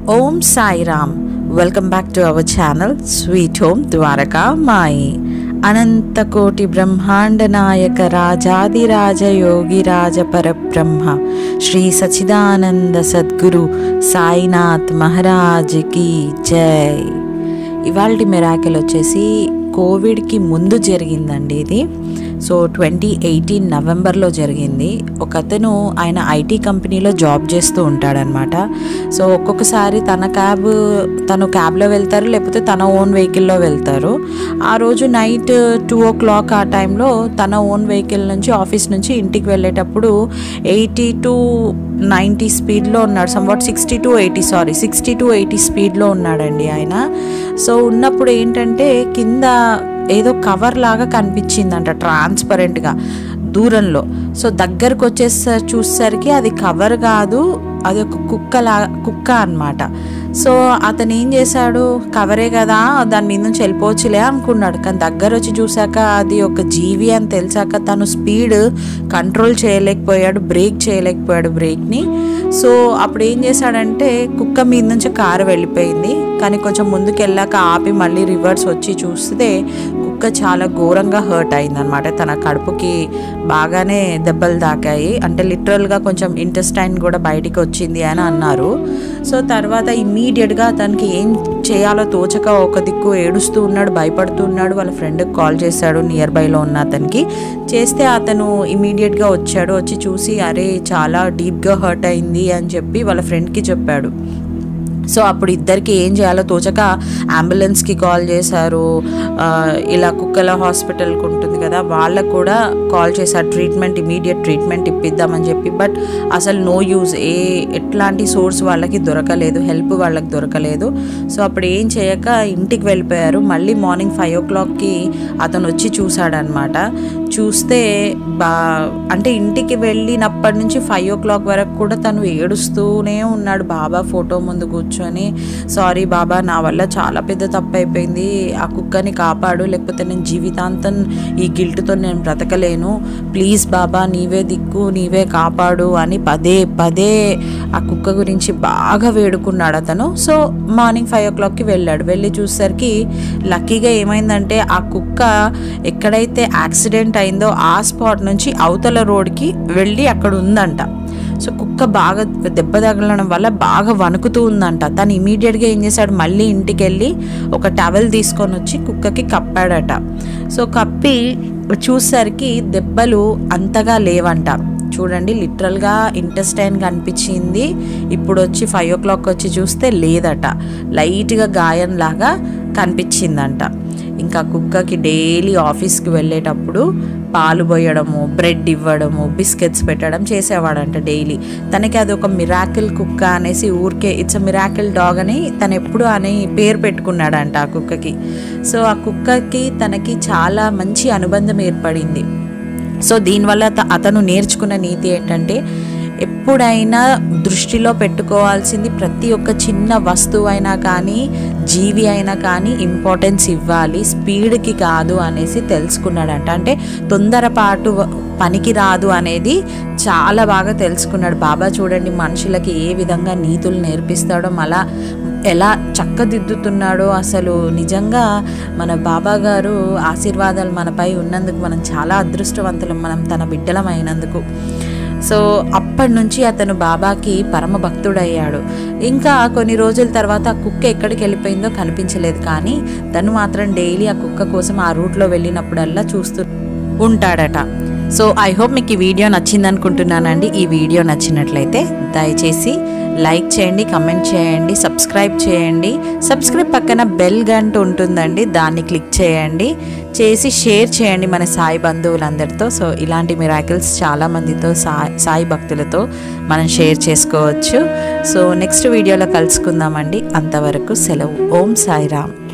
Om Sairam welcome back to our channel sweet home Dwaraka Mayi అనంత కోటి బ్రహ్మాండ నాయక రాజాదిరాజ యోగిరాజ పరబ్రహ్మ శ్రీ సచిదానంద సద్గురు సాయినాథ్ మహారాజ్కి జై ఇవాళ మిరాకిల్ వచ్చేసి కోవిడ్కి ముందు జరిగిందండి ఇది సో ట్వంటీ ఎయిటీన్ నవంబర్లో జరిగింది ఒక అతను ఆయన ఐటీ కంపెనీలో జాబ్ చేస్తూ ఉంటాడనమాట సో ఒక్కొక్కసారి తన క్యాబ్ తను క్యాబ్లో వెళ్తారు లేకపోతే తన ఓన్ వెహికల్లో వెళ్తారు ఆ రోజు నైట్ టూ ఓ క్లాక్ ఆ టైంలో తన ఓన్ వెహికల్ నుంచి ఆఫీస్ నుంచి ఇంటికి వెళ్ళేటప్పుడు ఎయిటీ టు నైంటీ స్పీడ్లో ఉన్నాడు somewhat sixty to eighty sorry sixty to eighty స్పీడ్లో ఉన్నాడండి ఆయన సో ఉన్నప్పుడు ఏంటంటే కింద ఏదో కవర్ లాగా కనిపించిందంట ట్రాన్స్పరెంట్గా దూరంలో సో దగ్గరకు వచ్చేసరి చూసేసరికి అది కవర్ కాదు అది ఒక కుక్కలా కుక్క అనమాట సో అతను ఏం చేశాడు కవరే కదా దాని మీద నుంచి వెళ్ళిపోవచ్చులే అనుకున్నాడు కానీ దగ్గర వచ్చి చూశాక అది ఒక జీవి అని తెలిసాక తను స్పీడ్ కంట్రోల్ చేయలేకపోయాడు బ్రేక్ చేయలేకపోయాడు బ్రేక్ని సో అప్పుడు ఏం చేశాడంటే కుక్క మీద నుంచి కారు వెళ్ళిపోయింది కానీ కొంచెం ముందుకు వెళ్ళాక ఆపి మళ్ళీ రివర్స్ వచ్చి చూస్తే కుక్క చాలా ఘోరంగా హర్ట్ అయిందనమాట తన కడుపుకి బాగానే దెబ్బలు తాకాయి అంటే లిటరల్గా కొంచెం ఇంటెస్టైన్ కూడా బయటికి వచ్చింది అని అన్నారు సో తర్వాత ఇమ్మీడియట్గా తనకి ఏం చేయాలో తోచక ఒక దిక్కు ఏడుస్తూ ఉన్నాడు భయపడుతూ ఉన్నాడు వాళ్ళ ఫ్రెండ్కి కాల్ చేశాడు నియర్ బైలో ఉన్న అతనికి చేస్తే అతను ఇమీడియట్గా వచ్చాడు వచ్చి చూసి అరే చాలా డీప్గా హర్ట్ అయింది అని చెప్పి వాళ్ళ ఫ్రెండ్కి చెప్పాడు సో అప్పుడు ఇద్దరికి ఏం చేయాలో తోచక అంబులెన్స్కి కాల్ చేశారు ఆ, ఇలా కుక్కల హాస్పిటల్కి ఉంటుంది కదా వాళ్ళకు కూడా కాల్ చేశారు ట్రీట్మెంట్ ఇమీడియట్ ట్రీట్మెంట్ ఇప్పిద్దామని చెప్పి బట్ అసలు నో యూజ్ ఏ ఎట్లాంటి సోర్స్ వాళ్ళకి దొరకలేదు హెల్ప్ వాళ్ళకి దొరకలేదు సో అప్పుడు ఏం చేయక ఇంటికి వెళ్ళిపోయారు మళ్ళీ మార్నింగ్ ఫైవ్ ఓ క్లాక్కి అతను వచ్చి చూశాడనమాట చూస్తే బా అంటే ఇంటికి వెళ్ళినప్పటి నుంచి ఫైవ్ ఓ క్లాక్ వరకు కూడా తను ఏడుస్తూనే ఉన్నాడు బాబా ఫోటో ముందు కూర్చొని సారీ బాబా నా వల్ల చాలా పెద్ద తప్పు అయిపోయింది ఆ కుక్కని కాపాడు లేకపోతే నేను జీవితాంతం ఈ గిల్ట్తో నేను బ్రతకలేను ప్లీజ్ బాబా నీవే దిక్కు నీవే కాపాడు అని పదే పదే ఆ కుక్క గురించి బాగా వేడుకున్నాడు అతను సో మార్నింగ్ ఫైవ్ ఓ క్లాక్కి వెళ్ళాడు వెళ్ళి చూసేసరికి లక్కీగా ఏమైందంటే ఆ కుక్క ఎక్కడైతే యాక్సిడెంట్ అయిందో ఆ స్పాట్ నుంచి అవతల రోడ్కి వెళ్ళి అక్కడ ఉందంట సో కుక్క బాగా దెబ్బ తగలడం వల్ల బాగా వణుకుతూ ఉందంట తను ఇమీడియట్గా ఏం చేశాడు మళ్ళీ ఇంటికి వెళ్ళి ఒక టవల్ తీసుకొని వచ్చి కుక్కకి కప్పాడట సో కప్పి చూసేసరికి దెబ్బలు అంతగా లేవంట చూడండి లిటరల్గా ఇంటెస్టైన్ కనిపించింది ఇప్పుడు వచ్చి ఫైవ్ ఓ క్లాక్ వచ్చి చూస్తే లేదట లైట్గా గాయంలాగా కనిపించిందంట ఇంకా కుక్కకి డైలీ ఆఫీస్కి వెళ్ళేటప్పుడు పాలు పోయడము బ్రెడ్ ఇవ్వడము బిస్కెట్స్ పెట్టడం చేసేవాడంట డైలీ తనకి అది ఒక మిరాకిల్ కుక్క అనేసి ఊరికే ఇట్స్ అ మిరాకిల్ డాగ్ అని తను ఎప్పుడు అని పేరు పెట్టుకున్నాడంట ఆ కుక్కకి సో ఆ కుక్కకి తనకి చాలా మంచి అనుబంధం ఏర్పడింది సో దీనివల్ల అత- అతను నేర్చుకున్న నీతి ఏంటంటే ఎప్పుడైనా దృష్టిలో పెట్టుకోవాల్సింది ప్రతి ఒక్క చిన్న వస్తువు అయినా కానీ జీవి అయినా కానీ ఇంపార్టెన్స్ ఇవ్వాలి స్పీడ్కి కాదు అనేసి తెలుసుకున్నాడంట అంటే తొందరపాటు వ- పనికి రాదు అనేది చాలా బాగా తెలుసుకున్నాడు బాబా చూడండి మనుషులకి ఏ విధంగా నీతులు నేర్పిస్తాడో అలా ఎలా చక్కదిద్దుతున్నాడో అసలు నిజంగా మన బాబా గారు ఆశీర్వాదాలు మనపై ఉన్నందుకు మనం చాలా అదృష్టవంతులం మనం తన బిడ్డలం అయినందుకు సో అప్పటి నుంచి అతను బాబాకి పరమ భక్తుడయ్యాడు ఇంకా కొన్ని రోజుల తర్వాత ఆ కుక్క ఎక్కడికి వెళ్ళిపోయిందో కనిపించలేదు కానీ తను మాత్రం డైలీ ఆ కుక్క కోసం ఆ రూట్లో వెళ్ళినప్పుడల్లా చూస్తూ ఉంటాడట సో ఐ హోప్ మీకు ఈ వీడియో నచ్చింది అనుకుంటున్నానండి ఈ వీడియో నచ్చినట్లయితే దయచేసి లైక్ చేయండి కమెంట్ చేయండి సబ్స్క్రైబ్ చేయండి సబ్స్క్రైబ్ పక్కన బెల్ గంట ఉంటుందండి దాన్ని క్లిక్ చేయండి చేసి షేర్ చేయండి మన సాయి బంధువులందరితో సో ఇలాంటి మిరాకిల్స్ చాలా మందితో సాయి సాయి భక్తులతో మనం షేర్ చేసుకోవచ్చు సో నెక్స్ట్ వీడియోలో కలుసుకుందామండి అంతవరకు సెలవు ఓం సాయిరామ్